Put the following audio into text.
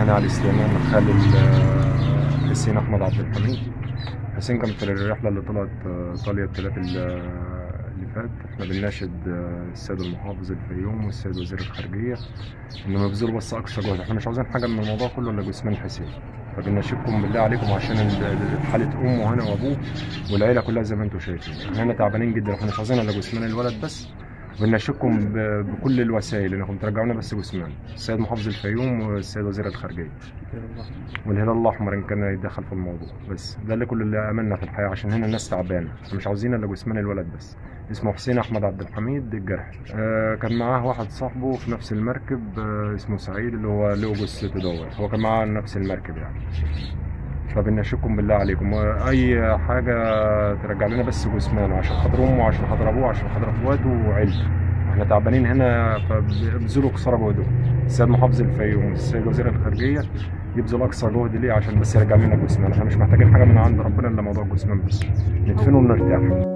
هاني علي سليمان خالد آه، حسين احمد عبد الحميد حسين كان في الرحله اللي طلعت آه، ايطاليا الثلاث اللي اللي فات احنا بنناشد آه، السيد المحافظ الفيوم والسيد وزير الخارجيه انهم يبذلوا بس اقصى جهد احنا مش عاوزين حاجه من الموضوع كله الا جثمان حسين فبنناشدكم بالله عليكم عشان ال- ال- حاله امه هنا وابوه والعيله كلها زي ما انتم شايفين احنا هنا تعبانين جدا احنا مش عاوزين الا جثمان الولد بس بنناشدكم ب- بكل الوسائل انكم ترجعونا بس جثمان السيد محافظ الفيوم والسيد وزير الخارجيه والهلال الاحمر ان كان يتدخل في الموضوع بس ده اللي كل اللي املنا في الحياه عشان هنا الناس تعبانه احنا مش عاوزين الا جثمان الولد بس اسمه حسين احمد عبد الحميد الجرح آه كان معاه واحد صاحبه في نفس المركب آه اسمه سعيد اللي هو له جثته دوت هو كان معاه نفس المركب يعني فبنشكم بالله عليكم اي حاجه ترجع لنا بس جثمان عشان خاطر امه عشان خاطر ابوه عشان خاطر اخواته وعيلته احنا تعبانين هنا فبذلوا قصارى جهدهم السيد محافظ الفيوم والسيد وزير الخارجيه يبذل اقصى جهد ليه عشان بس يرجع لنا جثمان احنا مش محتاجين حاجه من عند ربنا الا موضوع جثمان بس ندفنه ونرتاح